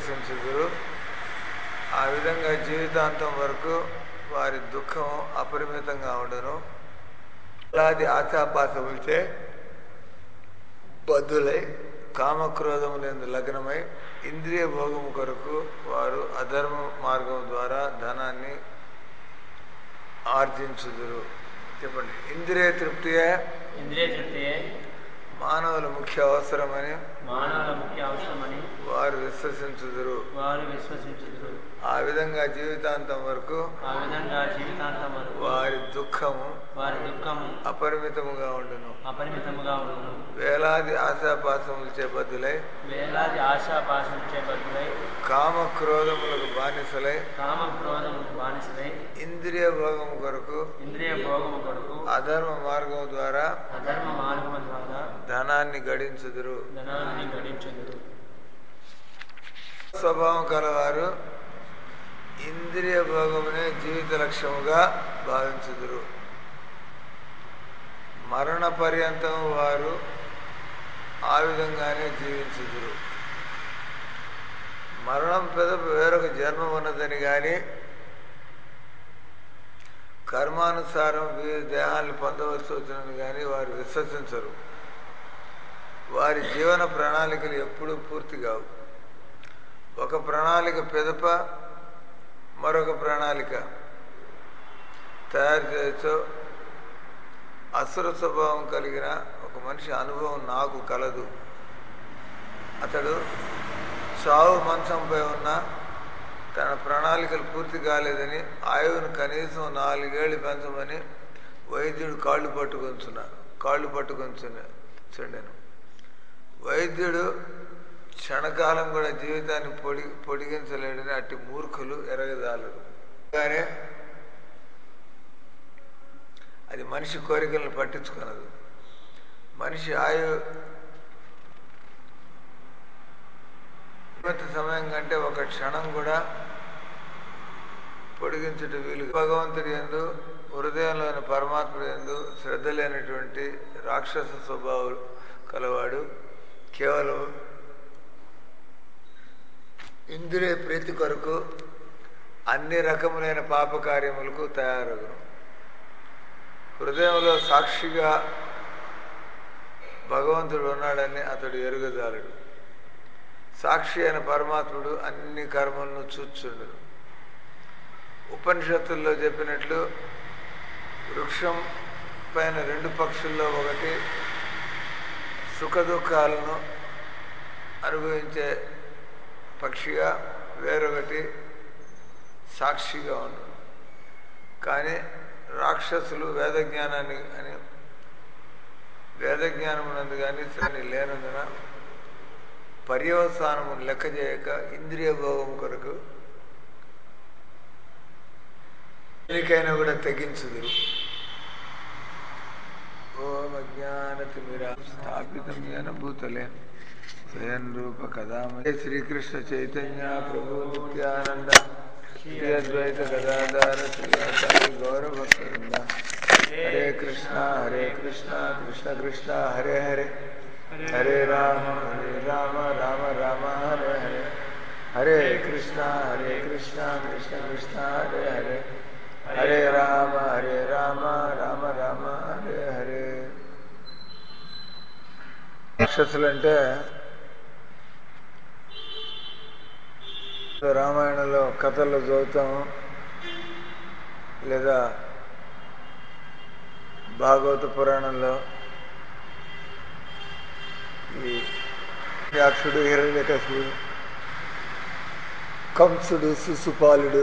విశ్వసించుదురు ఆ విధంగా జీవితాంతం వరకు వారి దుఃఖం అపరిమితంగా ఉండను అలాది ఆశాపాసములచే బద్ధులై కామక్రోధములందు లగ్నమై ఇంద్రియ భోగము కొరకు వారు అధర్మ మార్గం ద్వారా ధనాన్ని ఆర్జించుదురు చెప్పండి ఇంద్రియ తృప్తియే ఇంద్రియ తృప్తియే మానవుల ముఖ్య అవసరమని మానవుల ముఖ్య అవసరమని వారు విశ్వసించుదురు వారు విశ్వసించుదురు ఆ విధంగా జీవితాంతం వరకు ఆ విధంగా జీవితాంతం వరకు వారి దుఃఖము వారి దుఃఖము అపరిమితముగా ఉండును అపరిమితముగా ఉండును వేలాది ఆశాపాసములు చేపద్దులై వేలాది ఆశాపాశం చేపట్టులై కామ క్రోధములకు బానిసలై కామ క్రోధములకు బానిసలై ఇంద్రియ భోగము కొరకు ఇంద్రియ భోగము కొరకు అధర్మ మార్గం ద్వారా అధర్మ మార్గము ద్వారా ధనాన్ని గడించుదురు ధనాన్ని గడించుదురు స్వభావం కలవారు ఇంద్రియ భోగమునే జీవిత లక్ష్యముగా భావించుదురు మరణ పర్యంతం వారు ఆ విధంగానే జీవించుదురు మరణం పెదప వేరొక జన్మ ఉన్నదని కానీ కర్మానుసారం వివిధ దేహాలను పొందవలసి వచ్చినని కానీ వారు విశ్వసించరు వారి జీవన ప్రణాళికలు ఎప్పుడూ పూర్తి కావు ఒక ప్రణాళిక పెదప మరొక ప్రణాళిక తయారు చేయొచ్చు అసుర స్వభావం కలిగిన ఒక మనిషి అనుభవం నాకు కలదు అతడు చావు మంచంపై ఉన్న తన ప్రణాళికలు పూర్తి కాలేదని ఆయువును కనీసం నాలుగేళ్లు పెంచమని వైద్యుడు కాళ్ళు పట్టుకొంచున్నా కాళ్ళు పట్టుకొంచున్నా చూడను వైద్యుడు క్షణకాలం కూడా జీవితాన్ని పొడి పొడిగించలేడని అట్టి మూర్ఖులు ఎరగదాలరు కానీ అది మనిషి కోరికలను పట్టించుకున్నది మనిషి ఆయు జీవిత సమయం కంటే ఒక క్షణం కూడా పొడిగించుట వీలు భగవంతుడి ఎందు హృదయంలోని పరమాత్ముడు ఎందు శ్రద్ధ లేనటువంటి రాక్షస స్వభావం కలవాడు కేవలం ఇంద్రియ ప్రీతి కొరకు అన్ని రకములైన పాప కార్యములకు తయారగును హృదయంలో సాక్షిగా భగవంతుడు ఉన్నాడని అతడు ఎరుగజాలడు సాక్షి అయిన పరమాత్ముడు అన్ని కర్మలను చూచుండును ఉపనిషత్తుల్లో చెప్పినట్లు వృక్షం పైన రెండు పక్షుల్లో ఒకటి సుఖ దుఃఖాలను అనుభవించే పక్షిగా వేరొకటి సాక్షిగా ఉండు కానీ రాక్షసులు వేదజ్ఞానాన్ని అని వేదజ్ఞానమునందు కానీ శ్రేణి లేనందున పర్యవసానము లెక్క చేయక ఇంద్రియ భోగం కొరకు దేనికైనా కూడా తెగించుదురు ఓం అజ్ఞానతిమిరా స్థాపితం ఏన భూతలే స్వయం రూప కదామయ శ్రీకృష్ణ చైతన్య ప్రభు నిత్యానంద శ్రీ అద్వైత గదాధార శ్రీవాసారి గౌరవభక్తవృంద హరే కృష్ణ హరే కృష్ణ కృష్ణ కృష్ణ హరే హరే హరే రామ హరే రామ రామ రామ హరే హరే హరే కృష్ణ హరే కృష్ణ కృష్ణ కృష్ణ హరే హరే హరే రామ హరే రామ రామ రామ హరే హరే రాక్షసులంటే రామాయణంలో కథల్లో చదువుతాం లేదా భాగవత పురాణంలో ఈ యాక్షుడు హిరణ్యకశుడు కంసుడు శిశుపాలుడు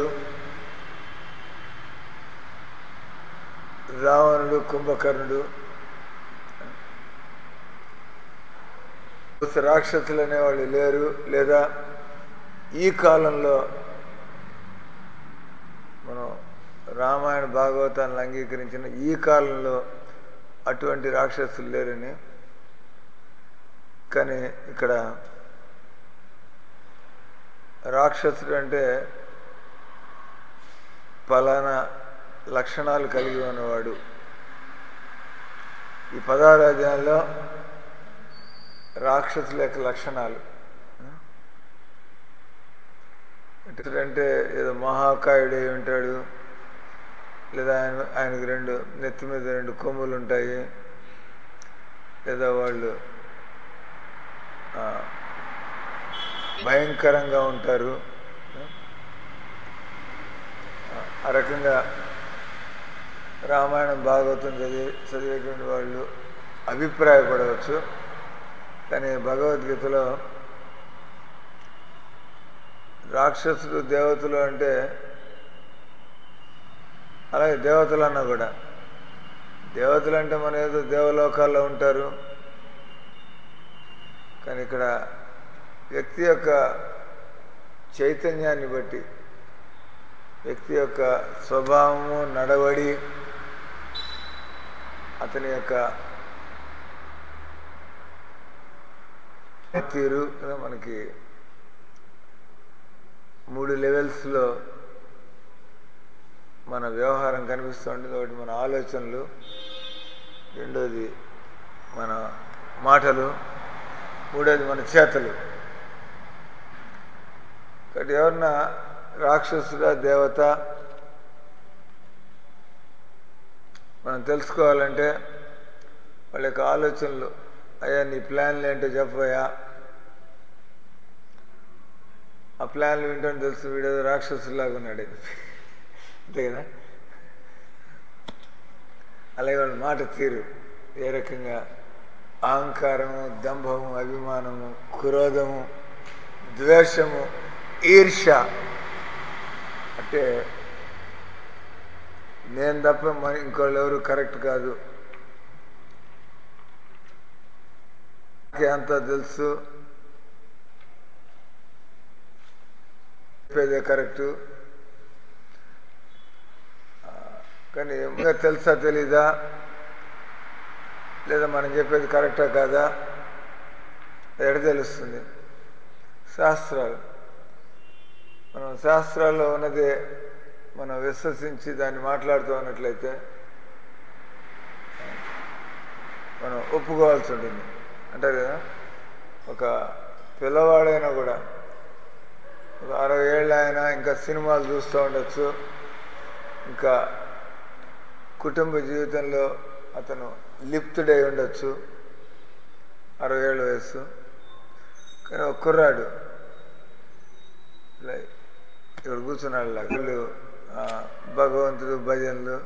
రావణుడు కుంభకర్ణుడు రాక్షసులు అనేవాళ్ళు లేరు లేదా ఈ కాలంలో మనం రామాయణ భాగవతాన్ని అంగీకరించిన ఈ కాలంలో అటువంటి రాక్షసులు లేరని కానీ ఇక్కడ రాక్షసుడు అంటే పలానా లక్షణాలు కలిగి ఉన్నవాడు ఈ పదారాజ్యాల్లో రాక్షసుల యొక్క లక్షణాలు అంటే ఏదో మహాకాయుడు అయి ఉంటాడు లేదా ఆయన ఆయనకు రెండు నెత్తి మీద రెండు కొమ్ములు ఉంటాయి లేదా వాళ్ళు ఆ, భయంకరంగా ఉంటారు ఆ రకంగా రామాయణం భాగవతం చదివి చదివేటువంటి వాళ్ళు అభిప్రాయపడవచ్చు కానీ భగవద్గీతలో రాక్షసులు దేవతలు అంటే అలాగే దేవతలు అన్నా కూడా దేవతలు అంటే మన ఏదో దేవలోకాల్లో ఉంటారు కానీ ఇక్కడ వ్యక్తి యొక్క చైతన్యాన్ని బట్టి వ్యక్తి యొక్క స్వభావము నడవడి అతని యొక్క తీరు కదా మనకి మూడు లెవెల్స్లో మన వ్యవహారం కనిపిస్తుంది ఒకటి మన ఆలోచనలు రెండోది మన మాటలు మూడోది మన చేతలు కాబట్టి ఎవరన్నా రాక్షసుడ దేవత మనం తెలుసుకోవాలంటే వాళ్ళ యొక్క ఆలోచనలు అయ్యా నీ ప్లాన్లు ఏంటో చెప్పయ్యా ఆ ప్లాన్లు వింటాను తెలుసు వీడేదో రాక్షసులాగా ఉన్నాడు అని. అంతే కదా అలాగే వాళ్ళ మాట తీరు ఏ రకంగా అహంకారము దంభము అభిమానము క్రోధము ద్వేషము ఈర్ష్య అంటే నేను తప్ప మరి ఇంకోళ్ళు ఎవరు కరెక్ట్ కాదు నాకే అంతా తెలుసు చెప్పేదే కరెక్టు ఆ, కానీ ఏమో తెలుసా తెలీదా లేదా మనం చెప్పేది కరెక్టా కాదా ఎడ తెలుస్తుంది శాస్త్రాలు మనం శాస్త్రాల్లో ఉన్నదే మనం విశ్వసించి దాన్ని మాట్లాడుతూ ఉన్నట్లయితే మనం ఒప్పుకోవాల్సి ఉంటుంది అంటారు కదా ఒక పిల్లవాడైనా కూడా ఒక అరవై ఏళ్ళు ఆయన ఇంకా సినిమాలు చూస్తూ ఉండొచ్చు ఇంకా కుటుంబ జీవితంలో అతను లిప్తుడై ఉండొచ్చు అరవై ఏళ్ళ వయస్సు కానీ ఒక కుర్రాడు ఇలా ఇక్కడ కూర్చున్నాడు ఇలా. వీళ్ళు ఆ, భగవంతుడు భజనలు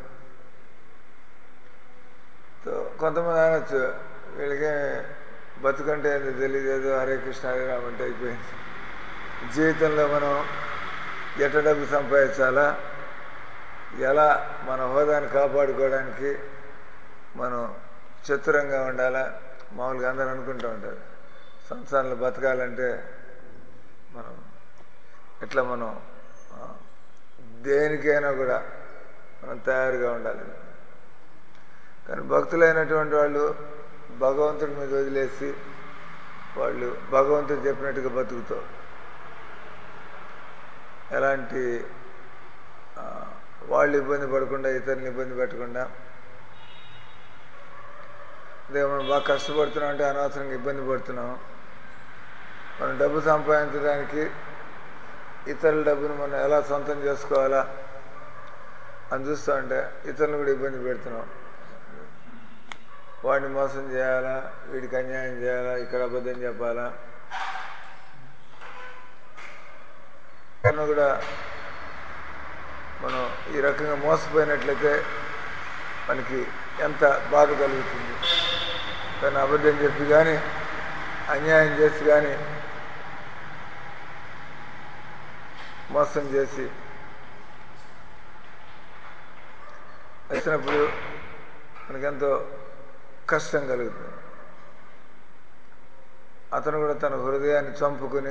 తో కొంతమంది అనొచ్చు వీళ్ళకి బతుకంటే ఏందో తెలియదు ఏదో హరే కృష్ణ హరే రామ అంటే అయిపోయింది జీవితంలో మనం ఎట్ట డబ్బు సంపాదించాలా ఎలా మన హోదాని కాపాడుకోవడానికి మనం చతురంగా ఉండాలా మామూలుగా అందరూ అనుకుంటూ ఉంటారు సంసారంలో బతకాలంటే మనం ఎట్లా మనం ఆ, దేనికైనా కూడా మనం తయారుగా ఉండాలి కానీ భక్తులైనటువంటి వాళ్ళు భగవంతుడి మీద వదిలేసి వాళ్ళు భగవంతుడు చెప్పినట్టుగా బతుకుతారు ఎలాంటి ఆ, వాళ్ళు ఇబ్బంది పడకుండా ఇతరులను ఇబ్బంది పెట్టకుండా అదే మనం బాగా కష్టపడుతున్నాం అంటే అనవసరంగా ఇబ్బంది పడుతున్నాం మనం డబ్బు సంపాదించడానికి ఇతరుల డబ్బును మనం ఎలా సొంతం చేసుకోవాలా అని చూస్తూ ఉంటే ఇతరులను కూడా ఇబ్బంది పెడుతున్నాం వాడిని మోసం చేయాలా వీడికి అన్యాయం చేయాలా ఇక్కడ అబద్ధం చెప్పాలా కన్నా కూడా మనం ఈ రకంగా మోసపోయినట్లయితే మనకి ఎంత బాధ కలుగుతుంది కానీ అబద్ధం చెప్పి కానీ అన్యాయం చేసి కానీ మోసం చేసి వచ్చినప్పుడు మనకెంతో కష్టం కలుగుతుంది అతను కూడా తన హృదయాన్ని చంపుకుని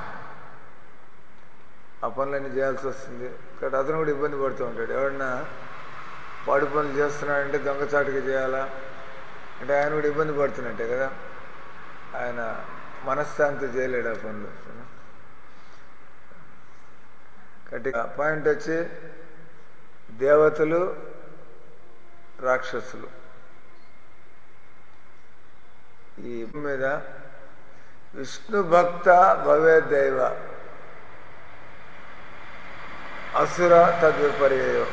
ఆ పనులన్నీ చేయాల్సి వస్తుంది కాబట్టి అతను కూడా ఇబ్బంది పడుతూ ఉంటాడు ఎవరన్నా పాడు పనులు చేస్తున్నాడంటే దొంగచాటుగా చేయాలా అంటే ఆయన కూడా ఇబ్బంది పడుతున్నట్టే కదా ఆయన మనశ్శాంతి చేయలేడు ఆ పనులు కాబట్టి ఆ పాయింట్ వచ్చి దేవతలు రాక్షసులు ఈ భూమి మీద విష్ణు భక్త భవే దైవ అసుర తద్విపర్యయం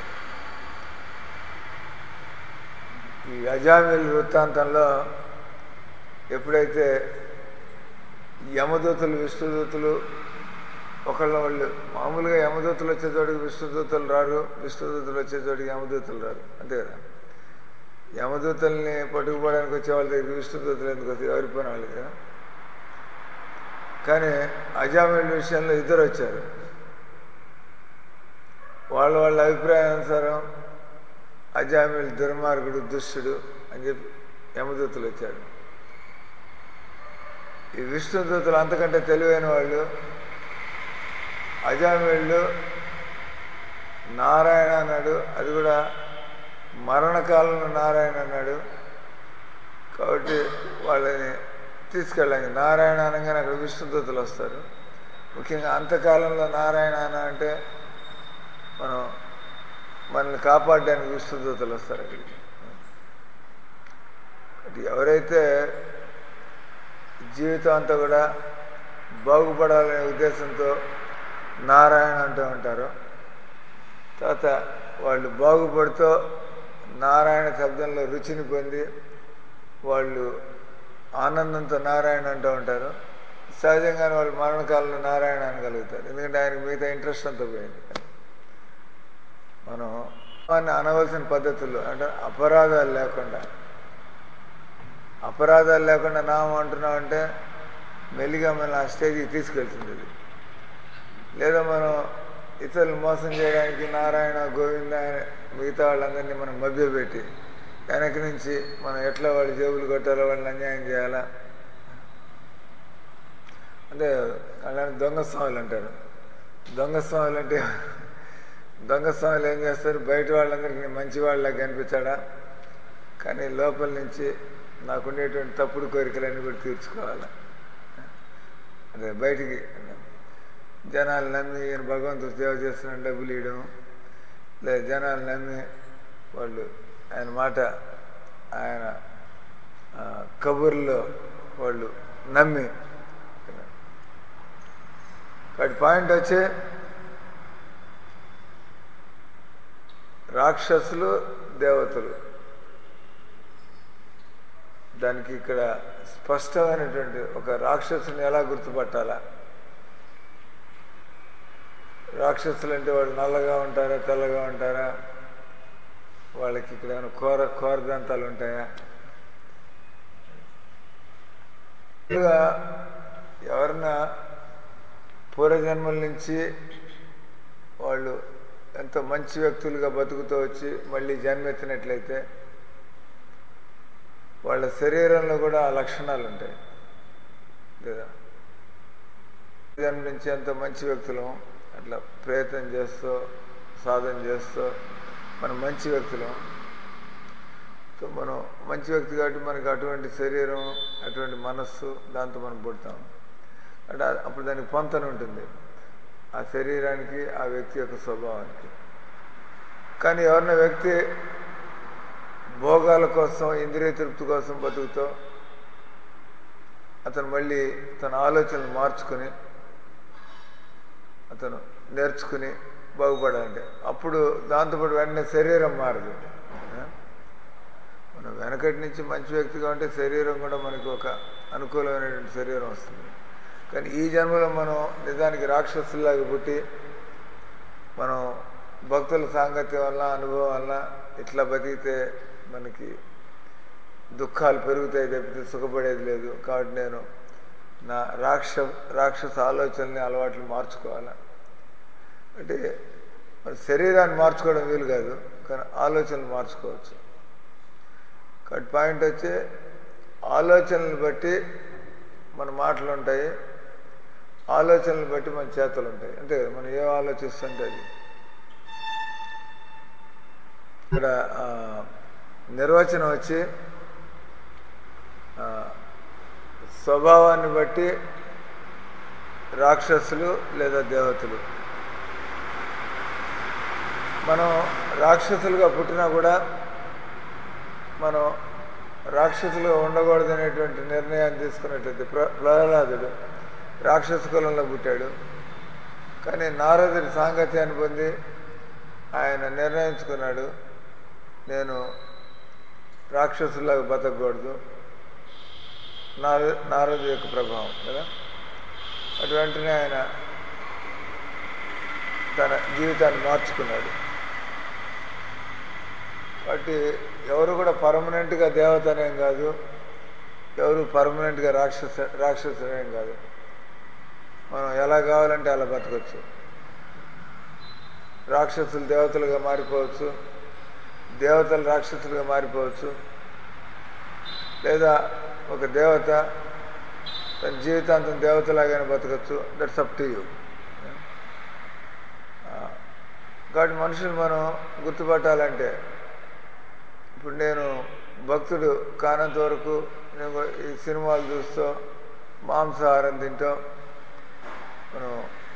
ఈ అజామిల్ వృత్తాంతంలో ఎప్పుడైతే యమదూతలు విష్ణుదూతలు ఒకళ్ళ వాళ్ళు మామూలుగా యమదూతలు వచ్చే చోటికి విష్ణుదూతలు రారు విష్ణుదూతలు వచ్చే చోటికి యమదూతలు రారు అంతే కదా యమదూతల్ని పట్టుకుపోవడానికి వచ్చే వాళ్ళ దగ్గర విష్ణుదూతలు ఎందుకు వస్తాయి ఎవరి పని వాళ్ళు కదా కానీ అజామిల్ విషయంలో ఇద్దరు వచ్చారు వాళ్ళ వాళ్ళ అభిప్రాయానుసారం అజామిల్ దుర్మార్గుడు దుష్టుడు అని చెప్పి యమదూతలు వచ్చాడు ఈ విష్ణుదూతలు అంతకంటే తెలివైన వాళ్ళు అజామిళ్ళు నారాయణ అన్నాడు అది కూడా మరణకాలంలో నారాయణ అన్నాడు కాబట్టి వాళ్ళని తీసుకెళ్ళండి నారాయణ అనగానే అక్కడ విష్ణుదూతలు వస్తారు ముఖ్యంగా అంతకాలంలో నారాయణ అన అంటే మనం మనల్ని కాపాడడానికి విష్ణుదూతలు వస్తారు అక్కడికి అది ఎవరైతే జీవితం అంతా కూడా బాగుపడాలనే ఉద్దేశంతో నారాయణ అంటూ ఉంటారు తర్వాత వాళ్ళు బాగుపడుతూ నారాయణ శబ్దంలో రుచిని పొంది వాళ్ళు ఆనందంతో నారాయణ అంటూ ఉంటారు సహజంగానే వాళ్ళు మరణకాలంలో నారాయణ అనగలుగుతారు ఎందుకంటే ఆయనకు మిగతా ఇంట్రెస్ట్ అంతా పోయింది మనం వాడిని అనవలసిన పద్ధతుల్లో అంటే అపరాధాలు లేకుండా అపరాధాలు లేకుండా నామం అంటున్నాం అంటే మెల్లిగా మనం ఆ స్టేజ్కి తీసుకెళ్తుంది అది లేదా మనం ఇతరులు మోసం చేయడానికి నారాయణ గోవింద మిగతా వాళ్ళందరినీ మనం మభ్యపెట్టి వెనక నుంచి మనం ఎట్లా వాళ్ళ జేబులు కొట్టాలో వాళ్ళని అన్యాయం చేయాలా అంటే అలాంటి దొంగ స్వాములు అంటారు దొంగ స్వాములు అంటే దొంగ స్వాములు ఏం చేస్తారు బయట వాళ్ళందరికీ మంచి వాళ్ళకి కనిపించాడా కానీ లోపల నుంచి నాకుండేటువంటి తప్పుడు కోరికలన్నీ కూడా తీర్చుకోవాలి అదే బయటికి జనాలు నమ్మి ఈయన భగవంతుడు సేవ చేస్తున్న డబ్బులు ఇవ్వడం లేదా జనాలు నమ్మి వాళ్ళు ఆయన మాట ఆయన కబుర్లో వాళ్ళు నమ్మి కాబట్టి పాయింట్ వచ్చి రాక్షసులు దేవతలు దానికి ఇక్కడ స్పష్టమైనటువంటి ఒక రాక్షసుని ఎలా గుర్తుపట్టాలా రాక్షసులు అంటే వాళ్ళు నల్లగా ఉంటారా తెల్లగా ఉంటారా వాళ్ళకి ఇక్కడ ఏమైనా కోర కోరదంతాలు ఉంటాయా ఎవరన్నా పూర్వజన్మల నుంచి వాళ్ళు ఎంతో మంచి వ్యక్తులుగా బతుకుతూ వచ్చి మళ్ళీ జన్మెత్తినట్లయితే వాళ్ళ శరీరంలో కూడా ఆ లక్షణాలు ఉంటాయి లేదా జన్మ నుంచి ఎంతో మంచి వ్యక్తులం అట్లా ప్రయత్నం చేస్తూ సాధన చేస్తూ మనం మంచి వ్యక్తులం సో మనం మంచి వ్యక్తి కాబట్టి మనకి అటువంటి శరీరం అటువంటి మనస్సు దాంతో మనం పుడతాం అంటే అప్పుడు దానికి పొంతన ఉంటుంది ఆ శరీరానికి ఆ వ్యక్తి యొక్క స్వభావానికి కానీ ఎవరిన వ్యక్తి భోగాల కోసం ఇంద్రియ తృప్తి కోసం బతుకుతూ అతను మళ్ళీ తన ఆలోచనలు మార్చుకొని అతను నేర్చుకుని బాగుపడాలంటే అప్పుడు దాంతోపాటు వెంటనే శరీరం మారదు మనం వెనకటి నుంచి మంచి వ్యక్తిగా ఉంటే శరీరం కూడా మనకు ఒక అనుకూలమైనటువంటి శరీరం వస్తుంది కానీ ఈ జన్మలో మనం నిజానికి రాక్షసులాగా పుట్టి మనం భక్తుల సాంగత్యం వల్ల అనుభవం వల్ల ఇట్లా బతికితే మనకి దుఃఖాలు పెరుగుతాయి తప్పితే సుఖపడేది లేదు కాబట్టి నేను నా రాక్ష రాక్షస ఆలోచనని అలవాట్లు మార్చుకోవాలి అంటే మన శరీరాన్ని మార్చుకోవడం వీలు కాదు కానీ ఆలోచనలు మార్చుకోవచ్చు కాబట్టి పాయింట్ వచ్చి ఆలోచనలు బట్టి మన మాటలు ఉంటాయి ఆలోచనలు బట్టి మన చేతలు ఉంటాయి అంతే కదా మనం ఏం ఆలోచిస్తుంటే అది ఇక్కడ నిర్వచనం వచ్చి స్వభావాన్ని బట్టి రాక్షసులు లేదా దేవతలు మనం రాక్షసులుగా పుట్టినా కూడా మనం రాక్షసులుగా ఉండకూడదు అనేటువంటి నిర్ణయాన్ని తీసుకున్నట్లయితే ప్ర ప్రహ్లాదుడు రాక్షస కులంలో పుట్టాడు కానీ నారదుడి సాంగత్యాన్ని పొంది ఆయన నిర్ణయించుకున్నాడు నేను రాక్షసులాగా బతకూడదు నార నారదు యొక్క ప్రభావం కదా అటు వెంటనే ఆయన తన జీవితాన్ని మార్చుకున్నాడు కాబట్టి ఎవరు కూడా పర్మనెంట్గా దేవతనేం కాదు ఎవరు పర్మనెంట్గా రాక్షస రాక్షసునేం కాదు మనం ఎలా కావాలంటే అలా బతకచ్చు రాక్షసులు దేవతలుగా మారిపోవచ్చు దేవతలు రాక్షసులుగా మారిపోవచ్చు లేదా ఒక దేవత తన జీవితాంతం దేవతలాగానే బతకచ్చు దట్స్ అప్ టు యూ కాబట్టి మనుషులు మనం గుర్తుపట్టాలంటే ఇప్పుడు నేను భక్తుడు కానంత వరకు నేను కూడా ఈ సినిమాలు చూస్తూ మాంసాహారం తింటూ మనం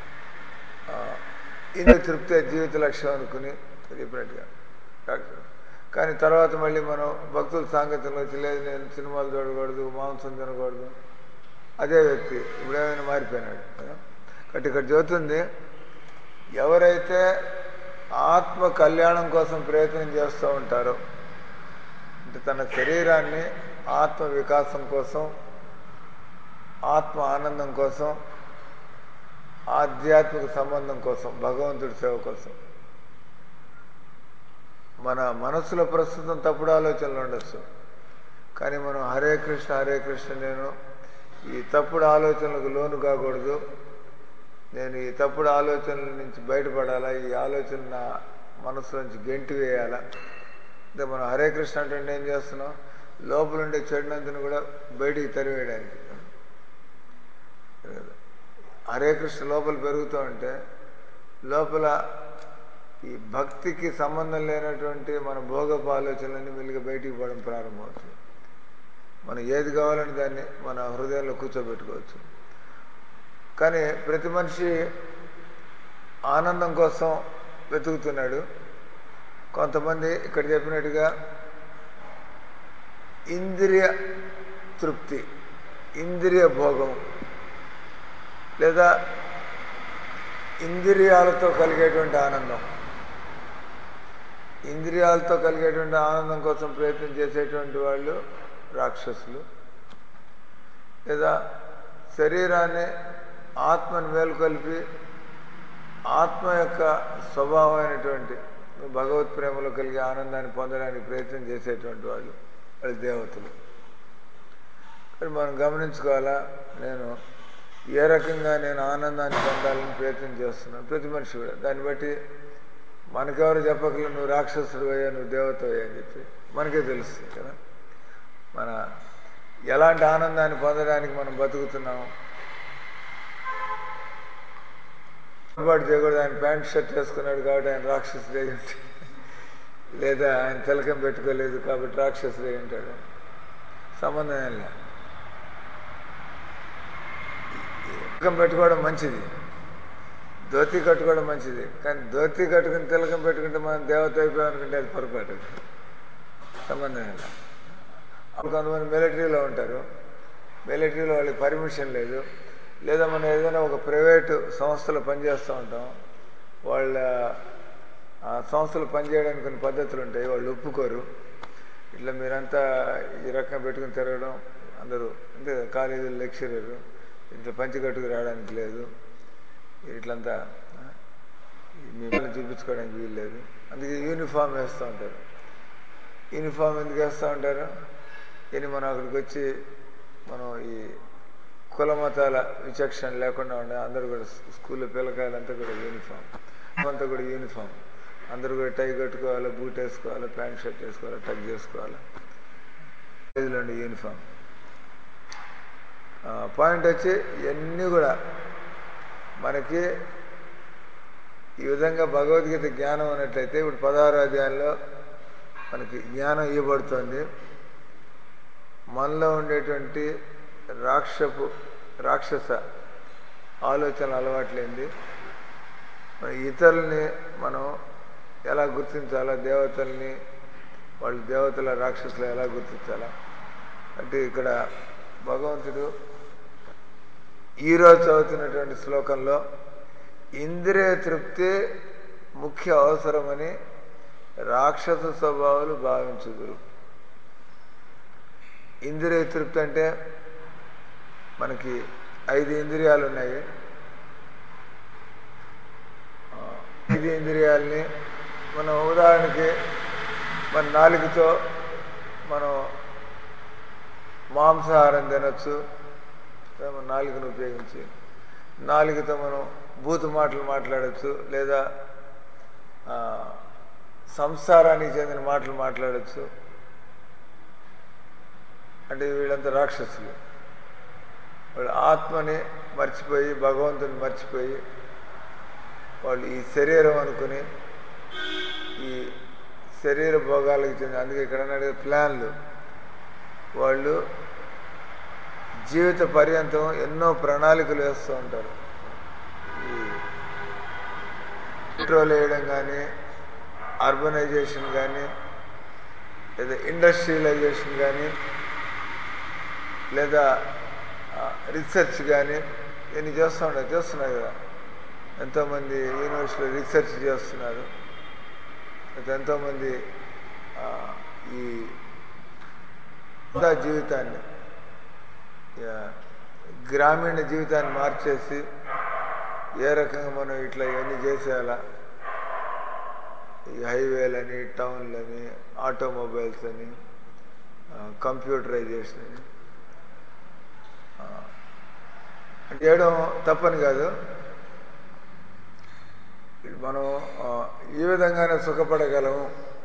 ఇందు తృప్తి జీవిత లక్ష్యం అనుకుని చెప్పినట్టుగా డాక్టర్ కానీ తర్వాత మళ్ళీ మనం భక్తుల సాంగత్యంలో వచ్చి లేదు నేను సినిమాలు చూడకూడదు మాంసం తినకూడదు అదే వ్యక్తి ఇప్పుడు ఏమైనా మారిపోయినాడు కదా కాబట్టి ఇక్కడ చెబుతుంది ఎవరైతే ఆత్మ కళ్యాణం కోసం ప్రయత్నం చేస్తూ ఉంటారో అంటే తన శరీరాన్ని ఆత్మ వికాసం కోసం ఆత్మ ఆనందం కోసం ఆధ్యాత్మిక సంబంధం కోసం భగవంతుడి సేవ కోసం మన మనసులో ప్రస్తుతం తప్పుడు ఆలోచనలు ఉండొచ్చు కానీ మనం హరే కృష్ణ హరే కృష్ణ నేను ఈ తప్పుడు ఆలోచనలకు లోను కాకూడదు నేను ఈ తప్పుడు ఆలోచనల నుంచి బయటపడాలా ఈ ఆలోచన నా మనసు నుంచి గెంటి వేయాలా అంటే మనం హరే కృష్ణ అంటే ఏం చేస్తున్నాం లోపల ఉండే చెడునందుని కూడా బయటికి తరివేయడానికి హరే కృష్ణ లోపల పెరుగుతూ ఉంటే లోపల ఈ భక్తికి సంబంధం లేనటువంటి మన భోగపు ఆలోచనలన్నీ మెల్లిగా బయటికి పోవడం ప్రారంభమవుతుంది మనం ఏది కావాలని దాన్ని మన హృదయంలో కూర్చోబెట్టుకోవచ్చు కానీ ప్రతి మనిషి ఆనందం కోసం వెతుకుతున్నాడు కొంతమంది ఇక్కడ చెప్పినట్టుగా ఇంద్రియ తృప్తి ఇంద్రియ భోగం లేదా ఇంద్రియాలతో కలిగేటువంటి ఆనందం ఇంద్రియాలతో కలిగేటువంటి ఆనందం కోసం ప్రయత్నం చేసేటువంటి వాళ్ళు రాక్షసులు లేదా శరీరాన్ని ఆత్మను మేలుకొల్పి ఆత్మ యొక్క స్వభావమైనటువంటి భగవత్ ప్రేమలో కలిగే ఆనందాన్ని పొందడానికి ప్రయత్నం చేసేటువంటి వాళ్ళు వాళ్ళు దేవతలు కానీ మనం గమనించుకోవాలా నేను ఏ రకంగా నేను ఆనందాన్ని పొందాలని ప్రయత్నం చేస్తున్నాను ప్రతి మనిషి కూడా దాన్ని బట్టి మనకెవరు చెప్పకలేదు నువ్వు రాక్షసుడు అయ్యా నువ్వు దేవత అయ్యా అని చెప్పి మనకే తెలుస్తుంది కదా మన ఎలాంటి ఆనందాన్ని పొందడానికి మనం బతుకుతున్నాము పొరపాటు చేయకూడదు ఆయన ప్యాంట్ షర్ట్ వేసుకున్నాడు కాబట్టి ఆయన రాక్షసుడే ఉంటాడు లేదా ఆయన తిలకం పెట్టుకోలేదు కాబట్టి రాక్షసుడే ఉంటాడు సంబంధం ఏం లేదు తిలకం పెట్టుకోవడం మంచిది ధోతి కట్టుకోవడం మంచిది కానీ ధోతి కట్టుకుని తిలకం పెట్టుకుంటే మనం దేవత అయిపోయాం అనుకుంటే అది పొరపాటు సంబంధం ఏం లేదు అప్పుడు కొంతమంది మిలిటరీలో ఉంటారు మిలిటరీలో వాళ్ళకి పర్మిషన్ లేదు లేదా మనం ఏదైనా ఒక ప్రైవేటు సంస్థలో పనిచేస్తూ ఉంటాం వాళ్ళ ఆ సంస్థలు పనిచేయడానికి కొన్ని పద్ధతులు ఉంటాయి వాళ్ళు ఒప్పుకోరు ఇట్లా మీరంతా ఈ రకంగా పెట్టుకుని తిరగడం అందరూ అంటే కాలేజీలో లెక్చరర్ ఇట్లా పంచి కట్టుకు రావడానికి లేదు ఇట్లంతా మిమ్మల్ని చూపించుకోవడానికి వీలు లేదు అందుకే యూనిఫామ్ వేస్తూ ఉంటారు యూనిఫామ్ ఎందుకు వేస్తూ ఉంటారు కానీ మనం అక్కడికి వచ్చి మనం ఈ కుల మతాల విచక్షణ లేకుండా ఉండే అందరూ కూడా స్కూల్లో పిల్లకాయలంతా కూడా యూనిఫామ్ అంతా కూడా యూనిఫామ్ అందరూ కూడా టై కట్టుకోవాలి బూట్ వేసుకోవాలి ప్యాంట్ షర్ట్ వేసుకోవాలి టక్ చేసుకోవాలి ఉండే యూనిఫామ్ పాయింట్ వచ్చి ఇవన్నీ కూడా మనకి ఈ విధంగా భగవద్గీత జ్ఞానం అన్నట్లయితే ఇప్పుడు పదహారు అధ్యాయంలో మనకి జ్ఞానం ఇవ్వబడుతుంది మనలో ఉండేటువంటి రాక్షపు రాక్షస ఆలోచన అలవాట్లేంది మన ఇతరుల్ని మనం ఎలా గుర్తించాలా దేవతల్ని వాళ్ళు దేవతల రాక్షసులు ఎలా గుర్తించాలా అంటే ఇక్కడ భగవంతుడు ఈరోజు చదువుతున్నటువంటి శ్లోకంలో ఇంద్రియ తృప్తి ముఖ్య అవసరమని రాక్షస స్వభావాలు భావించుదురు ఇంద్రియ తృప్తి అంటే మనకి ఐదు ఇంద్రియాలు ఉన్నాయి ఆ, ఐదు ఇంద్రియాలని మనం ఉదాహరణకి మన నాలుగుతో మనం మాంసాహారం తినచ్చు మన నాలుగును ఉపయోగించి నాలుగుతో మనం బూతు మాటలు మాట్లాడచ్చు లేదా ఆ, సంసారానికి చెందిన మాటలు మాట్లాడచ్చు అంటే వీళ్ళంతా రాక్షసులు వాళ్ళు ఆత్మని మర్చిపోయి భగవంతుని మర్చిపోయి వాళ్ళు ఈ శరీరం అనుకుని ఈ శరీర భోగాలకు చెందిన అందుకే ఇక్కడ అన్నాడు కదా, ప్లాన్లు వాళ్ళు జీవిత పర్యంతం ఎన్నో ప్రణాళికలు వేస్తూ ఉంటారు ఈ పెట్రోల్ వేయడం కానీ అర్బనైజేషన్ కానీ లేదా ఇండస్ట్రియలైజేషన్ కానీ లేదా రీసెర్చ్ కానీ ఇవన్నీ చేస్తూ ఉంటారు చేస్తున్నారు కదా ఎంతోమంది యూనివర్సిటీలో రీసెర్చ్ చేస్తున్నారు లేదా ఎంతోమంది ఆ, ఈ వృధా జీవితాన్ని ఆ, గ్రామీణ జీవితాన్ని మార్చేసి ఏ రకంగా మనం ఇట్లా ఇవన్నీ చేసేయాలా ఈ హైవేలని టౌన్లని ఆటోమొబైల్స్ అని కంప్యూటరైజేషన్ అని ఆ, అంటే చేయడం తప్పని కాదు మనం ఆ, ఈ విధంగానే సుఖపడగలము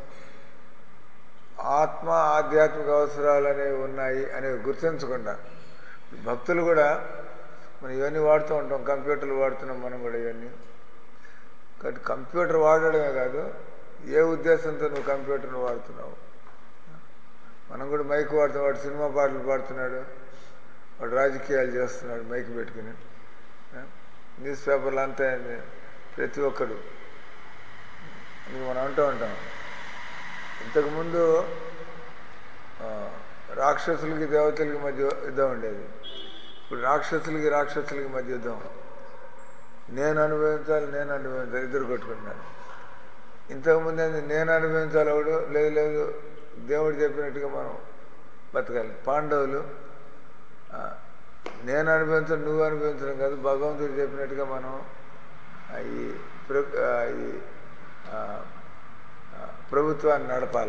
ఆత్మ ఆధ్యాత్మిక అవసరాలు అనేవి ఉన్నాయి అనేవి గుర్తించకుండా భక్తులు కూడా మనం ఇవన్నీ వాడుతూ ఉంటాం కంప్యూటర్లు వాడుతున్నాం మనం కూడా ఇవన్నీ కాబట్టి కంప్యూటర్ వాడడమే కాదు ఏ ఉద్దేశంతో నువ్వు కంప్యూటర్ను వాడుతున్నావు మనం కూడా మైక్ వాడుతాం వాడు సినిమా పాటలు పాడుతున్నాడు వాడు రాజకీయాలు చేస్తున్నాడు మైక్ పెట్టుకుని ఆ? న్యూస్ పేపర్లు అంతా ఏంది? ప్రతి ఒక్కడు ఇది మనం అంటూ ఉంటాం ఇంతకుముందు ఆ, రాక్షసులకి దేవతలకి మధ్య యుద్ధం ఉండేది ఇప్పుడు రాక్షసులకి రాక్షసులకి మధ్య యుద్ధం నేను అనుభవించాలి నేను అనుభవించాలి ఇద్దరు కొట్టుకున్నారు ఇంతకుముందు ఏంది నేను అనుభవించాలి ఎవడు లేదు లేదు దేవుడు చెప్పినట్టుగా మనం బతకాలి పాండవులు ఆ, నేను అనుభవించడం నువ్వు అనుభవించడం కాదు భగవంతుడు చెప్పినట్టుగా మనం ఆ, ఈ ప్ర- ఆ, ఈ ఆ, ఆ, ప్రభుత్వాన్ని నడపాల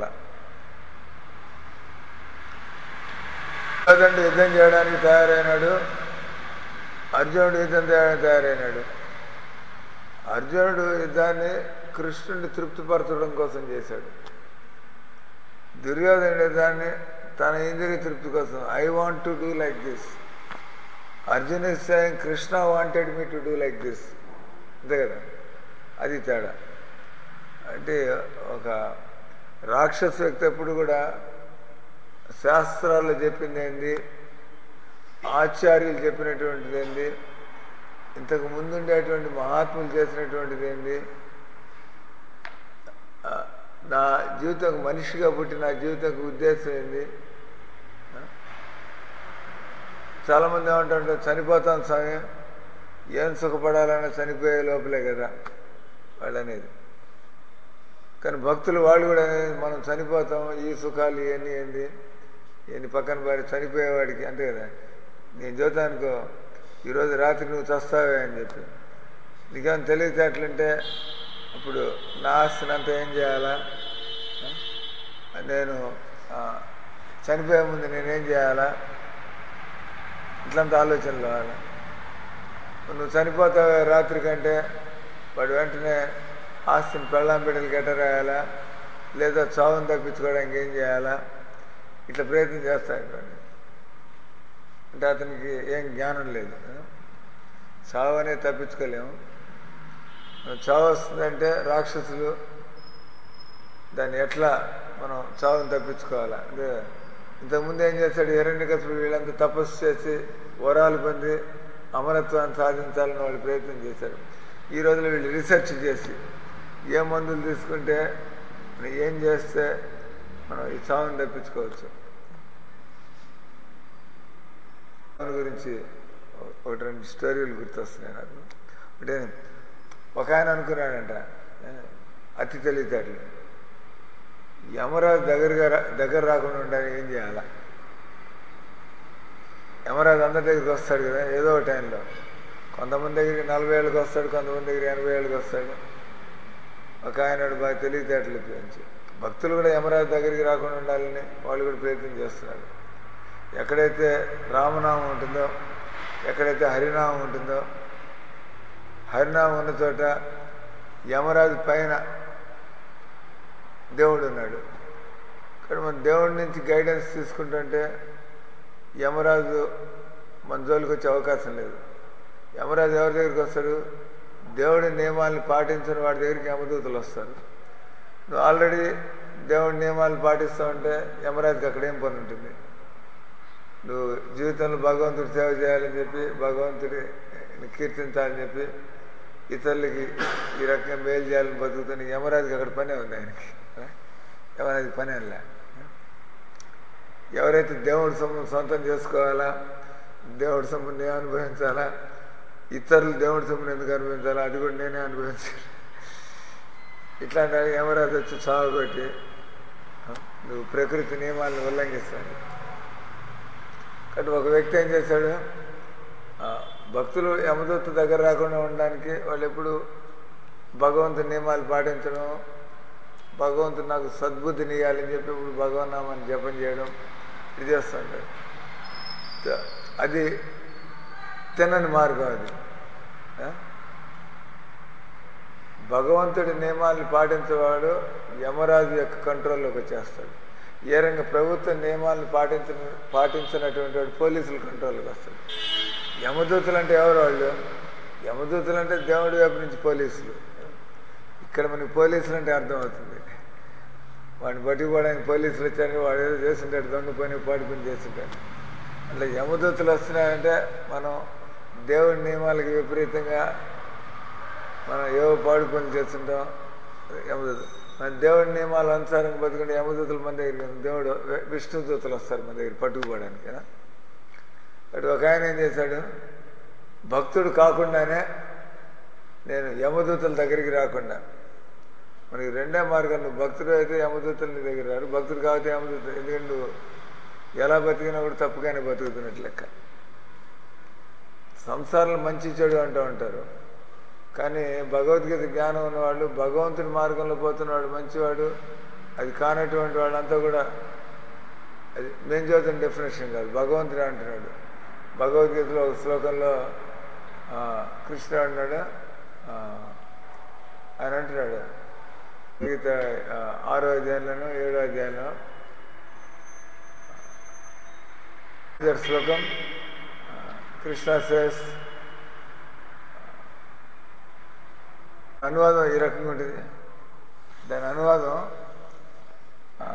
అదండి యుద్ధం చేయడానికి తయారైనాడు అర్జునుడు యుద్ధం చేయడానికి తయారైనాడు అర్జునుడు యుద్ధాన్ని కృష్ణుడిని తృప్తిపరచడం కోసం చేశాడు దుర్యోధనుడు యుద్ధాన్ని తన ఇంద్రియ తృప్తి కోసం I want to do like this Arjun is saying Krishna wanted me to do like this అంతే కదా అది తేడా అంటే ఒక రాక్షస వ్యక్తి ఎప్పుడు కూడా శాస్త్రాల్లో చెప్పింది ఏంది ఆచార్యులు చెప్పినటువంటిది ఏంది ఇంతకు ముందుండేటువంటి మహాత్ములు చేసినటువంటిది ఏంది ఆ, నా జీవితం మనిషిగా పుట్టి నా జీవితం ఉద్దేశం ఏంది ఆ? చాలామంది ఏమంటారు చనిపోతాం స్వామి ఏం సుఖపడాలన్నా చనిపోయే లోపలే కదా వాళ్ళు అనేది కానీ భక్తులు వాళ్ళు కూడా అనేది మనం చనిపోతాం ఈ సుఖాలు ఇవన్నీ ఏంది ఇవన్నీ పక్కన పారి చనిపోయేవాడికి అంతే కదా నేను చూతానుకో ఈరోజు రాత్రి నువ్వు చస్తావే అని చెప్పి నీకేమైనా తెలివితేటలుంటే అప్పుడు నా ఆస్తిని అంతా ఏం చేయాలా ఆ? నేను ఆ, చనిపోయే ముందు నేనేం చేయాలా ఇట్లంత ఆలోచనలు రావాలి నువ్వు చనిపోతావే రాత్రి కంటే వాడు వెంటనే ఆస్తిని పెళ్ళాం బిడ్డలకి ఎట్ట రాయాలా లేదా చావును తప్పించుకోవడానికి ఏం చేయాలా ఇట్లా ప్రయత్నం చేస్తాడు అంటే అతనికి ఏం జ్ఞానం లేదు చావు అనేది తప్పించుకోలేము చావు వస్తుందంటే రాక్షసులు దాన్ని ఎట్లా మనం చావును తప్పించుకోవాలా అంటే ఇంతకుముందు ఏం చేశాడు హిరణ్యకశిపుడు వీళ్ళంతా తపస్సు చేసి వరాలు పొంది అమరత్వాన్ని సాధించాలని వాళ్ళు ప్రయత్నం చేశారు ఈ రోజులో వీళ్ళు రీసెర్చ్ చేసి ఏ మందులు తీసుకుంటే మనం ఏం చేస్తే మనం ఈ చావును తప్పించుకోవచ్చు దాని గురించి ఒకటి రెండు స్టోరీలు గుర్తొస్తున్నాయి నాకు అంటే ఒక ఆయన అనుకున్నాడంట ఏ, అతి తెలివితేటలు యమరాజు దగ్గరగా రా- దగ్గర రాకుండా ఉండాలి ఏం చేయాలా యమరాజు అందరి దగ్గరికి వస్తాడు కదా ఏదో ఒక టైంలో కొంతమంది దగ్గరికి నలభై ఏళ్ళకి వస్తాడు కొంతమంది దగ్గర ఎనభై ఏళ్ళకి వస్తాడు ఒక ఆయన బాగా తెలివితేటలు ఉపయోగించి భక్తులు కూడా యమరాజు దగ్గరికి రాకుండా ఉండాలని వాళ్ళు కూడా ప్రయత్నం చేస్తున్నారు ఎక్కడైతే రామనామం ఉంటుందో ఎక్కడైతే హరినామం ఉంటుందో హరినామం ఉన్న చోట యమరాజు పైన దేవుడు ఉన్నాడు ఇక్కడ మన దేవుడి నుంచి గైడెన్స్ తీసుకుంటుంటే యమరాజు మన జోలికి వచ్చే అవకాశం లేదు యమరాజు ఎవరి దగ్గరికి వస్తాడు దేవుడి నియమాలను పాటించిన వాడి దగ్గరికి యమదూతలు వస్తారు నువ్వు ఆల్రెడీ దేవుడి నియమాలు పాటిస్తూ ఉంటే యమరాజుకి అక్కడ ఏం పని ఉంటుంది నువ్వు జీవితంలో భగవంతుడి సేవ చేయాలని చెప్పి భగవంతుడి కీర్తించాలని చెప్పి ఇతరులకి ఈ రకంగా మేలు చేయాలని బతుకుతున్న యమరాజుకి అక్కడ పనే ఉంది ఆయనకి యమరాజుకి పని అలా ఎవరైతే దేవుడి సొమ్ము సొంతం చేసుకోవాలా దేవుడి సొమ్ము నేను అనుభవించాలా ఇతరులు దేవుడి సొమ్మును ఎందుకు అనుభవించాలా అది కూడా నేనే అనుభవించాలి ఇట్లాంటి వాడికి యమరాజు వచ్చి చావు కొట్టి నువ్వు ప్రకృతి నియమాలను ఉల్లంఘిస్తాను కాబట్టి ఒక వ్యక్తి ఏం చేశాడు ఆ, భక్తులు యమదూత దగ్గర రాకుండా ఉండడానికి వాళ్ళు ఎప్పుడు భగవంతుని నియమాలు పాటించడం భగవంతుడు నాకు సద్బుద్ధిని ఇవ్వాలని చెప్పి ఇప్పుడు భగవన్నామాన్ని జపం చేయడం ఇది చేస్తుంటారు త- అది తినని మార్గం అది ఆ? భగవంతుడి నియమాలను పాటించేవాడు యమరాజు యొక్క కంట్రోల్లోకి వచ్చేస్తాడు ఏ రంగ ప్రభుత్వ నియమాలను పాటించిన పాటించినటువంటి వాడు పోలీసుల కంట్రోల్లోకి వస్తాడు యమదూతలు అంటే ఎవరు వాళ్ళు యమదూతలు అంటే దేవుడి వైపు నుంచి పోలీసులు ఇక్కడ మనకి పోలీసులు అంటే అర్థమవుతుంది వాడిని పట్టుకుపోవడానికి పోలీసులు వచ్చారని వాడు ఏదో చేస్తుంటాడు దొంగ పని పాడు పని చేస్తుంటాడు అట్లా యమదూతలు వస్తున్నాయంటే మనం దేవుడి నియమాలకు విపరీతంగా మనం ఏవో పాడు పనులు చేస్తుంటాం యమదూతలు మన దేవుడి నియమాల అనుసారంగా బతుకుంటే యమదూతలు మన దగ్గరికి వస్తారు. దేవుడు వి- విష్ణు దూతలు వస్తారు మన దగ్గర పట్టుకుపోవడానికి కదా అటు ఒక ఆయన ఏం చేశాడు భక్తుడు కాకుండానే నేను యమదూతల దగ్గరికి రాకుండా మనకి రెండే మార్గం నువ్వు భక్తుడు అయితే యమదూతలు నీ దగ్గర రారు భక్తుడు కాబట్టి యమదూత ఎందుకంటే నువ్వు ఎలా బతికినా కూడా తప్పుగానే బతుకుతున్నట్లు లెక్క సంసారంలో మంచి చెడు అంటూ ఉంటారు కానీ భగవద్గీత జ్ఞానం ఉన్నవాళ్ళు భగవంతుని మార్గంలో పోతున్నవాడు మంచివాడు అది కానటువంటి వాళ్ళంతా కూడా అది మేము చదువుతున్న డెఫినేషన్ కాదు భగవంతుడు అంటున్నాడు భగవద్గీతలో ఒక శ్లోకంలో ఆ, కృష్ణుడు అన్నాడు ఆ, ఆయన అంటున్నాడు గీత ఆ, ఆరో అధ్యాయంలోనూ ఏడో అధ్యాయంలో ఇదర్ శ్లోకం కృష్ణ సేస్ అనువాదం ఈ రకంగా ఉంటుంది దాని అనువాదం ఆ,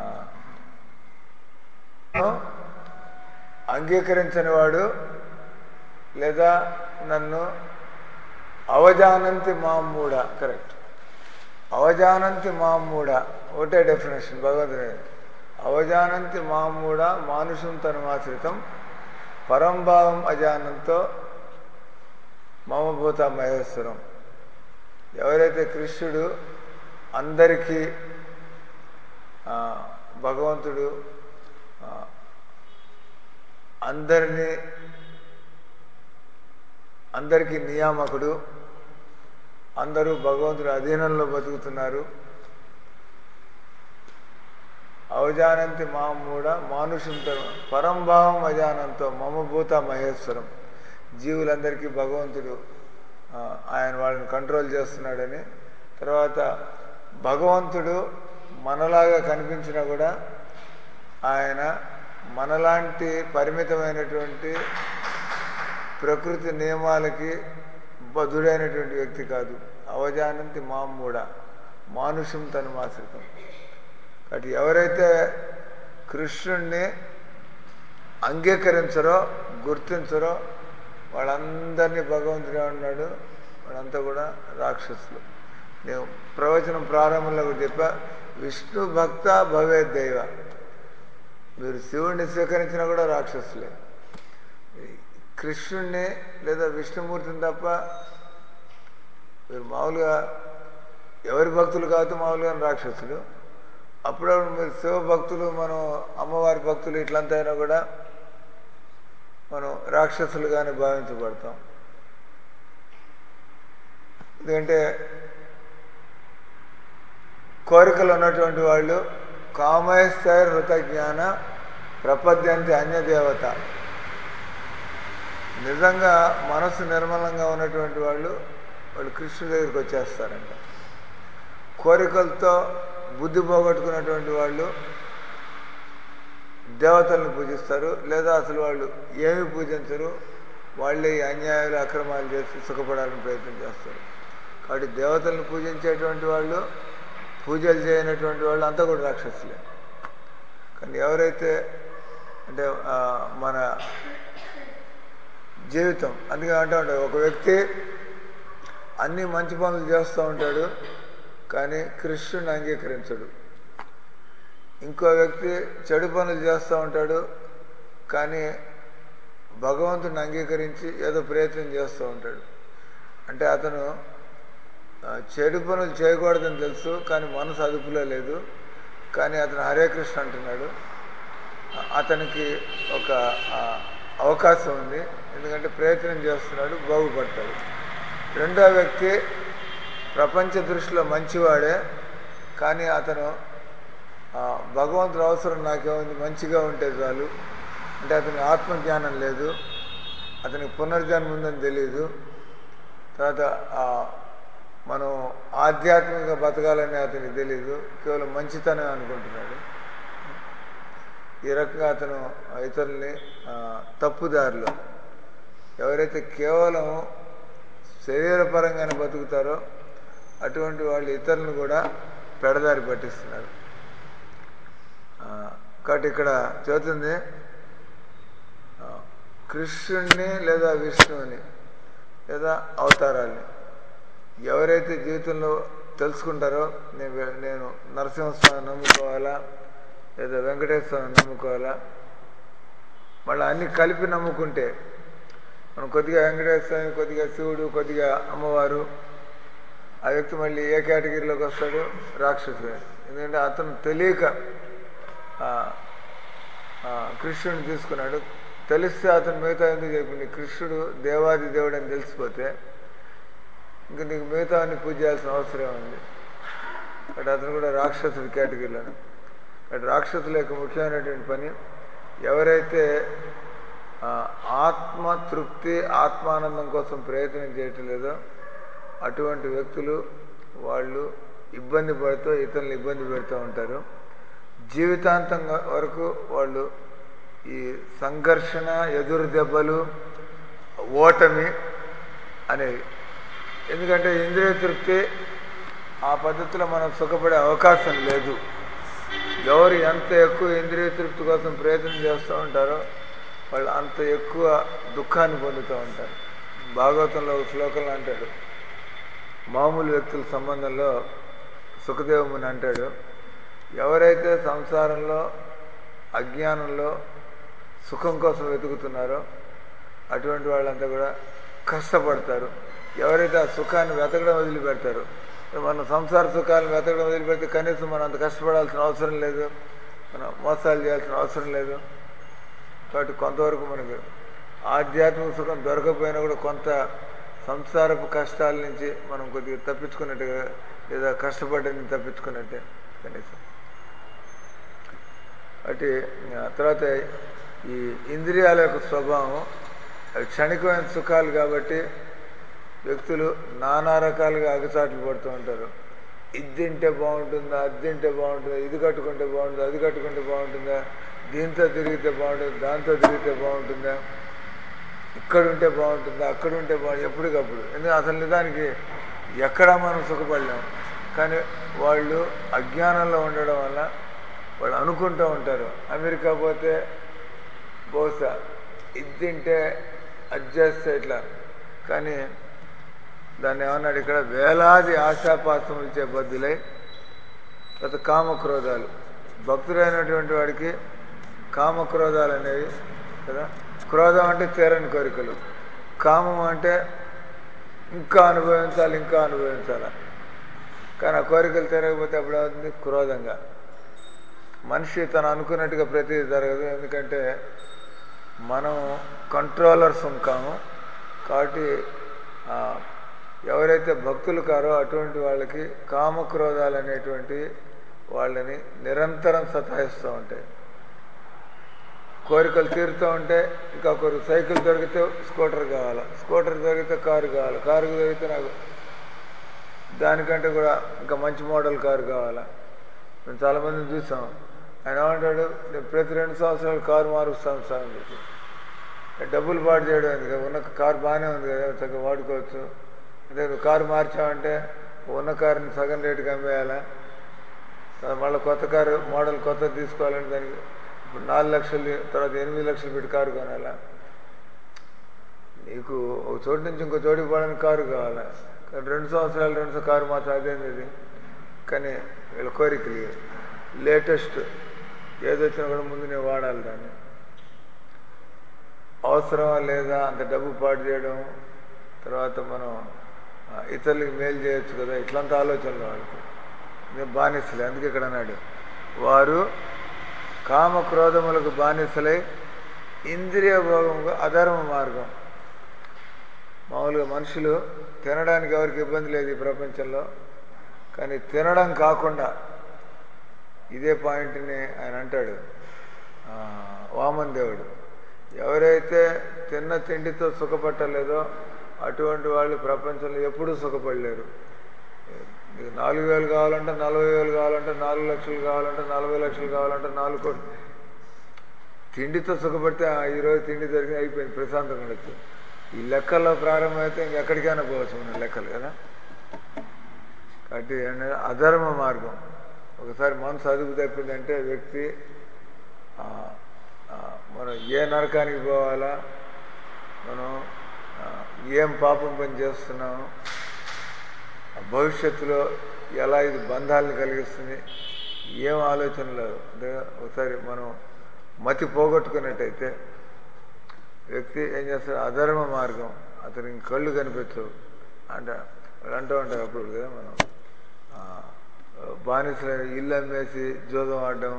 అంగీకరించని వాడు లేదా నన్ను అవజానంతి మామూడ కరెక్ట్ అవజానంతి మామూడ ఒకటే డెఫినేషన్ భగవంతుడే అవజానంతి మామూడ మానుషం తనుమాశ్రితం పరంభావం అజానంతో మమభూత మహేశ్వరం ఎవరైతే కృష్ణుడు అందరికీ ఆ, భగవంతుడు ఆ, అందరినీ అందరికీ నియామకుడు అందరూ భగవంతుడి అధీనంలో బతుకుతున్నారు అవజానంతి మామూడ మానుషంతో పరంభావం అజానంతో మమభూత మహేశ్వరం జీవులందరికీ భగవంతుడు ఆ, ఆయన వాళ్ళని కంట్రోల్ చేస్తున్నాడని తర్వాత భగవంతుడు మనలాగా కనిపించినా కూడా ఆయన మనలాంటి పరిమితమైనటువంటి ప్రకృతి నియమాలకి బదుడైనటువంటి వ్యక్తి కాదు అవజానంతి మామూడ మానుషం తను మాశ్రితం కాబట్టి ఎవరైతే కృష్ణుణ్ణి అంగీకరించరో గుర్తించరో వాళ్ళందరినీ భగవంతుడే ఉన్నాడు వాళ్ళంతా కూడా రాక్షసులు నేను ప్రవచనం ప్రారంభంలో కూడా చెప్పా విష్ణు భక్త భవే దైవ మీరు శివుణ్ణి స్వీకరించినా కూడా రాక్షసులే కృష్ణుణ్ణి లేదా విష్ణుమూర్తిని తప్ప మీరు మామూలుగా ఎవరి భక్తులు కాదు మామూలుగా రాక్షసులు అప్పుడప్పుడు మీరు శివ భక్తులు మనం అమ్మవారి భక్తులు ఇట్లంతా అయినా కూడా మనం రాక్షసులుగానే భావించబడతాం ఎందుకంటే కోరికలు ఉన్నటువంటి వాళ్ళు కామేశ్వర హృతజ్ఞాన ప్రపద్యంతి అన్యదేవత నిజంగా మనసు నిర్మలంగా ఉన్నటువంటి వాళ్ళు వాళ్ళు కృష్ణుడి దగ్గరికి వచ్చేస్తారంట కోరికలతో బుద్ధి పోగొట్టుకున్నటువంటి వాళ్ళు దేవతలను పూజిస్తారు లేదా అసలు వాళ్ళు ఏమి పూజించరు వాళ్ళే ఈ అన్యాయాలు అక్రమాలు చేసి సుఖపడాలని ప్రయత్నం చేస్తారు కాబట్టి దేవతలను పూజించేటువంటి వాళ్ళు పూజలు చేయనటువంటి వాళ్ళు అంతా కూడా రాక్షసులే కానీ ఎవరైతే అంటే ఆ, మన జీవితం అందుకే అంటూ ఉంటారు ఒక వ్యక్తి అన్ని మంచి పనులు చేస్తూ ఉంటాడు కానీ కృష్ణుని అంగీకరించడు ఇంకో వ్యక్తి చెడు పనులు చేస్తూ ఉంటాడు కానీ భగవంతుని అంగీకరించి ఏదో ప్రయత్నం చేస్తూ ఉంటాడు అంటే అతను ఆ, చెడు పనులు చేయకూడదని తెలుసు కానీ మనసు అదుపులో లేదు కానీ అతను హరే కృష్ణ అంటున్నాడు ఆ, అతనికి ఒక ఆ, అవకాశం ఉంది ఎందుకంటే ప్రయత్నం చేస్తున్నాడు బాగుపడతాడు రెండో వ్యక్తి ప్రపంచ దృష్టిలో మంచివాడే కానీ అతను ఆ, భగవంతుడు అవసరం నాకేముంది మంచిగా ఉంటే చాలు అంటే అతనికి ఆత్మజ్ఞానం లేదు అతనికి పునర్జన్మ ఉందని తెలియదు తర్వాత ఆ, మనం ఆధ్యాత్మికంగా బతకాలని అతనికి తెలియదు కేవలం మంచితనం అనుకుంటున్నాడు ఈ రకంగా అతను ఇతరుల్ని ఆ, తప్పుదారిలో ఎవరైతే కేవలం శరీరపరంగానే బతుకుతారో అటువంటి వాళ్ళు ఇతరులను కూడా పెడదారి పట్టిస్తున్నారు ఆ, కాబట్టి ఇక్కడ చెబుతుంది ఆ, కృష్ణుణ్ణి లేదా విష్ణువుని లేదా అవతారాల్ని ఎవరైతే జీవితంలో తెలుసుకుంటారో నేను వె- నేను నరసింహస్వామిని నమ్ముకోవాలా లేదా వెంకటేశ్వరాన్ని నమ్ముకోవాలా మళ్ళీ అన్ని కలిపి నమ్ముకుంటే మనం కొద్దిగా వెంకటేశ్వర స్వామి కొద్దిగా శివుడు కొద్దిగా అమ్మవారు ఆ వ్యక్తి మళ్ళీ ఏ కేటగిరీలోకి వస్తాడు రాక్షసుడు ఎందుకంటే అతను తెలియక ఆ, ఆ, కృష్ణుడిని తీసుకున్నాడు తెలిస్తే అతను మిగతా ఎందుకు చెప్పింది కృష్ణుడు దేవాది దేవుడు అని తెలిసిపోతే ఇంక నీకు మిగతా పూజ చేయాల్సిన అవసరం ఉంది అటు అతను కూడా రాక్షసుడి కేటగిరీలోనే అటు రాక్షసుల యొక్క ముఖ్యమైనటువంటి పని ఎవరైతే ఆ, ఆత్మ తృప్తి ఆత్మానందం కోసం ప్రయత్నం చేయటం లేదో అటువంటి వ్యక్తులు వాళ్ళు ఇబ్బంది పడుతూ ఇతరులను ఇబ్బంది పెడుతూ ఉంటారు జీవితాంతం వరకు వాళ్ళు ఈ సంఘర్షణ ఎదురు దెబ్బలు ఓటమి అనేవి ఎందుకంటే ఇంద్రియ తృప్తి ఆ పద్ధతిలో మనం సుఖపడే అవకాశం లేదు ఎవరు ఎంత ఎక్కువ ఇంద్రియ తృప్తి కోసం ప్రయత్నం చేస్తూ ఉంటారో వాళ్ళు అంత ఎక్కువ దుఃఖాన్ని పొందుతూ ఉంటారు భాగవతంలో ఒక శ్లోకంలో అంటాడు మామూలు వ్యక్తుల సంబంధంలో సుఖదేవముని అంటాడు ఎవరైతే సంసారంలో అజ్ఞానంలో సుఖం కోసం వెతుకుతున్నారో అటువంటి వాళ్ళంతా కూడా కష్టపడతారు ఎవరైతే ఆ సుఖాన్ని వెతకడం వదిలిపెడతారు మనం సంసార సుఖాలను వెతకడం వదిలిపెడితే కనీసం మనం అంత కష్టపడాల్సిన అవసరం లేదు మనం మోసాలు చేయాల్సిన అవసరం లేదు కాబట్టి కొంతవరకు మనకు ఆధ్యాత్మిక సుఖం దొరకపోయినా కూడా కొంత సంసారపు కష్టాల నుంచి మనం కొద్దిగా తప్పించుకున్నట్టుగా లేదా కష్టపడ్డని తప్పించుకున్నట్టే కనీసం అటు ఆ, తర్వాత ఈ ఇంద్రియాల యొక్క స్వభావం అవి క్షణికమైన సుఖాలు కాబట్టి వ్యక్తులు నానా రకాలుగా అగచాట్లు పడుతూ ఉంటారు ఇది తింటే బాగుంటుందా అది తింటే బాగుంటుందా ఇది కట్టుకుంటే బాగుంటుందా అది కట్టుకుంటే బాగుంటుందా దీంతో తిరిగితే బాగుంటుంది దాంతో తిరిగితే బాగుంటుందా ఇక్కడ ఉంటే బాగుంటుందా అక్కడ ఉంటే బాగుంటుంది ఎప్పటికప్పుడు ఎందుకంటే అసలు నిజానికి ఎక్కడ మనం సుఖపడలేము కానీ వాళ్ళు అజ్ఞానంలో ఉండడం వల్ల వాళ్ళు అనుకుంటూ ఉంటారు అమెరికా పోతే బహుశా ఇది తింటే అది చేస్తే ఇట్లా కానీ దాన్ని ఏమన్నాడు ఇక్కడ వేలాది ఆశాపాసములు ఇచ్చే బద్దులై తర్వాత కామక్రోధాలు భక్తుడైనటువంటి వాడికి కామక్రోధాలు అనేవి కదా క్రోధం అంటే తీరని కోరికలు కామం అంటే ఇంకా అనుభవించాలి ఇంకా అనుభవించాలి కానీ ఆ కోరికలు తిరగకపోతే అప్పుడు అవుతుంది క్రోధంగా మనిషి తను అనుకున్నట్టుగా ప్రతిదీ జరగదు ఎందుకంటే మనం కంట్రోలర్స్ ఉంటాము కాబట్టి ఆ, ఎవరైతే భక్తులు కారో అటువంటి వాళ్ళకి కామక్రోధాలు అనేటువంటి వాళ్ళని నిరంతరం సతాయిస్తూ ఉంటాయి కోరికలు తీరుతూ ఉంటే ఇంకా ఒకరు సైకిల్ దొరికితే స్కూటర్ కావాలి స్కూటర్ దొరికితే కారు కావాలి కారు దొరికితే నాకు దానికంటే కూడా ఇంకా మంచి మోడల్ కారు కావాలా మేము చాలామందిని చూసాం ఆయన ఏమంటాడు నేను ప్రతి రెండు సంవత్సరాలు కారు మారుస్తాను సార్ అని చెప్పి డబ్బులు పాటు చేయడం ఎందుకు ఉన్న కారు బాగానే ఉంది కదా చక్కగా వాడుకోవచ్చు అంటే నువ్వు కారు మార్చావంటే ఉన్న కారుని సగం రేటుకి అమ్మేయాలా తర్వాత మళ్ళీ కొత్త కారు మోడల్ కొత్తది తీసుకోవాలంటే దానికి ఇప్పుడు నాలుగు లక్షలు తర్వాత ఎనిమిది లక్షలు పెట్టి కారు కొనాలా నీకు ఒక చోటు నుంచి ఇంకో చోటుకి పోవడానికి కారు కావాలా కానీ రెండు సంవత్సరాలు రెండు సంవత్సరాలు కారు మాత్రం అదేంది ఇది కానీ వీళ్ళ కోరికలు లేటెస్ట్ ఏదొచ్చినా కూడా ముందు నేను వాడాలి దాన్ని అవసరమా లేదా అంత డబ్బు పాటు చేయడం తర్వాత మనం ఆ, ఇతరులకి మేలు చేయొచ్చు కదా ఇట్లాంటి ఆలోచనలు వాళ్ళకి నేను బానిసలే అందుకే ఇక్కడ అన్నాడు వారు కామ క్రోధములకు బానిసలై ఇంద్రియ భోగముగా అధర్మ మార్గం మామూలుగా మనుషులు తినడానికి ఎవరికి ఇబ్బంది లేదు ఈ ప్రపంచంలో కానీ తినడం కాకుండా ఇదే పాయింట్ని ఆయన అంటాడు ఆ, వామన్ దేవుడు ఎవరైతే తిన్న తిండితో సుఖపట్టలేదో అటువంటి వాళ్ళు ప్రపంచంలో ఎప్పుడూ సుఖపడలేరు నీకు నాలుగు వేలు కావాలంటే నలభై వేలు కావాలంటే నాలుగు లక్షలు కావాలంటే నలభై లక్షలు కావాలంటే నాలుగు కోట్లు తిండితో సుఖపడితే ఆ ఈరోజు తిండి దొరికి అయిపోయింది ప్రశాంతంగా ఉండొచ్చు ఈ లెక్కల్లో ప్రారంభమైతే ఇంకెక్కడికైనా పోవచ్చు మన లెక్కలు కదా కాబట్టి ఏంటంటే అధర్మ మార్గం ఒకసారి మనసు అదుపు తప్పిందంటే వ్యక్తి ఆ, ఆ, మనం ఏ నరకానికి పోవాలా మనం ఆ, ఏం పాపం పని చేస్తున్నాం ఆ భవిష్యత్తులో ఎలా ఇది బంధాలను కలిగిస్తుంది ఏం ఆలోచనలు అంటే ఒకసారి మనం మతి పోగొట్టుకున్నట్టయితే వ్యక్తి ఏం చేస్తాడు అధర్మ మార్గం అతనికి కళ్ళు కనిపించవు అంటే వాళ్ళు అంటూ ఉంటారు అప్పుడు కదా మనం ఆ, బానిసలు ఇల్లు అమ్మేసి జోదం ఆడడం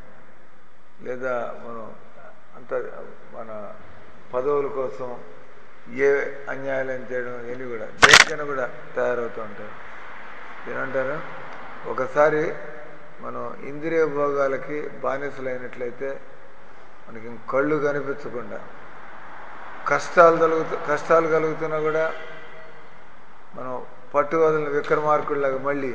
లేదా మనం అంత మన పదవుల కోసం ఏ అన్యాయాలను చేయడం ఇవన్నీ కూడా దేనికైనా కూడా తయారవుతూ ఉంటారు ఏమంటారు ఒకసారి మనం ఇంద్రియ భోగాలకి బానిసలైనట్లయితే మనకి ఇంక కళ్ళు కనిపించకుండా కష్టాలు కలుగుతూ కష్టాలు కలుగుతున్నా కూడా మనం పట్టు వదిలిన విక్రమార్కుడిలాగా మళ్ళీ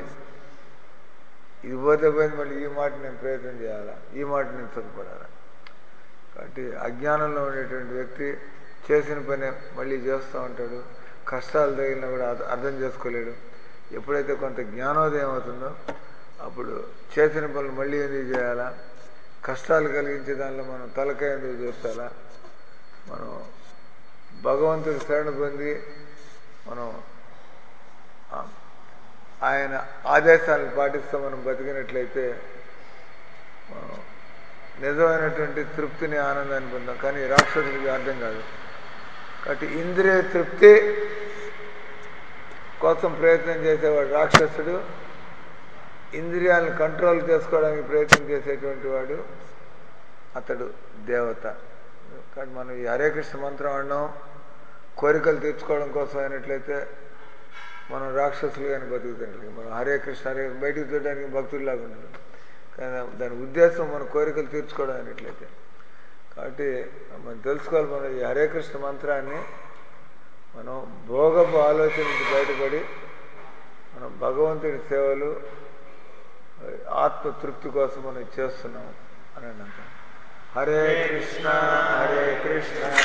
ఇది పోతే పోయింది మళ్ళీ ఈ మాట నేను ప్రయత్నం చేయాలా ఈ మాట నేను సుఖపడాలా కాబట్టి అజ్ఞానంలో ఉండేటువంటి వ్యక్తి చేసిన పని మళ్ళీ చేస్తూ ఉంటాడు కష్టాలు తగిలినా కూడా అర్థ- అర్థం చేసుకోలేడు ఎప్పుడైతే కొంత జ్ఞానోదయం అవుతుందో అప్పుడు చేసిన పనులు మళ్ళీ ఎందుకు చేయాలా కష్టాలు కలిగించే దానిలో మనం తలకాయ ఎందుకు చూస్తాలా మనం భగవంతుడి శరణ పొంది మనం ఆ, ఆయన ఆదేశాలను పాటిస్తూ మనం బతికినట్లయితే మనం నిజమైనటువంటి తృప్తిని ఆనందాన్ని పొందాం కానీ రాక్షసులకి అర్థం కాదు కాబట్టి ఇంద్రియ తృప్తి కోసం ప్రయత్నం చేసేవాడు రాక్షసుడు ఇంద్రియాలను కంట్రోల్ చేసుకోవడానికి ప్రయత్నం చేసేటువంటి వాడు అతడు దేవత కానీ మనం ఈ హరే కృష్ణ మంత్రం అన్నాం కోరికలు తీర్చుకోవడం కోసం అయినట్లయితే మనం రాక్షసులు కానీ బతుకుతుంటాం మనం హరే కృష్ణ హరే బయటకు చూడడానికి భక్తుల్లాగా ఉండదు కానీ దాని ఉద్దేశం మన కోరికలు తీర్చుకోవడం అయినట్లయితే కాబట్టి మనం తెలుసుకోవాలి మనం ఈ హరే కృష్ణ మంత్రాన్ని మనం భోగపు ఆలోచన నుంచి బయటపడి మనం భగవంతుడి సేవలు ఆత్మ తృప్తి కోసం మనం చేస్తున్నాం అని అంటాం హరే కృష్ణ హరే కృష్ణ